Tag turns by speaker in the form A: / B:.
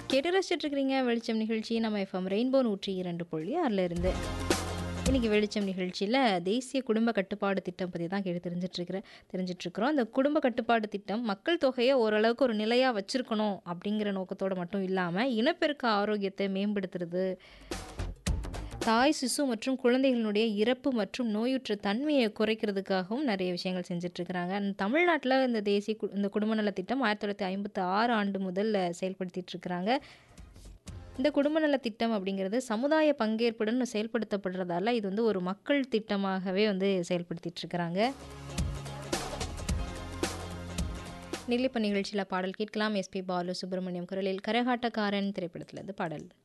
A: கேட்டு ரசிச்சுட்டு இருக்கிறீங்க வெளிச்சம் நிகழ்ச்சி நம்ம எஃப்எம் ரெயின்போ நூற்றி இரண்டு புள்ளி ஆறில் இருந்து இன்னைக்கு வெளிச்சம் நிகழ்ச்சியில் தேசிய குடும்ப கட்டுப்பாடு திட்டம் பற்றி தான் கேட்டு தெரிஞ்சிட்ருக்கிறேன் தெரிஞ்சிட்ருக்குறோம் அந்த குடும்ப கட்டுப்பாடு திட்டம் மக்கள் தொகையை ஓரளவுக்கு ஒரு நிலையாக வச்சுருக்கணும் அப்படிங்கிற நோக்கத்தோடு மட்டும் இல்லாமல் இனப்பெருக்க ஆரோக்கியத்தை மேம்படுத்துறது தாய் சிசு மற்றும் குழந்தைகளுடைய இறப்பு மற்றும் நோயுற்ற தன்மையை குறைக்கிறதுக்காகவும் நிறைய விஷயங்கள் செஞ்சிட்ருக்கிறாங்க தமிழ்நாட்டில் இந்த தேசிய கு- இந்த குடும்ப நல திட்டம் ஆயிரத்தி தொள்ளாயிரத்தி ஐம்பத்தி ஆறு ஆண்டு முதல் செயல்படுத்திட்டு இருக்கிறாங்க இந்த குடும்ப நல திட்டம் அப்படிங்கிறது சமுதாய பங்கேற்புடன் செயல்படுத்தப்படுறதால இது வந்து ஒரு மக்கள் திட்டமாகவே வந்து செயல்படுத்திட்டு இருக்கிறாங்க நிலைப்ப நிகழ்ச்சியில் பாடல் கேட்கலாம் எஸ்பி பாலு சுப்பிரமணியம் குரலில் கரகாட்டக்காரன் திரைப்படத்திலிருந்து பாடல்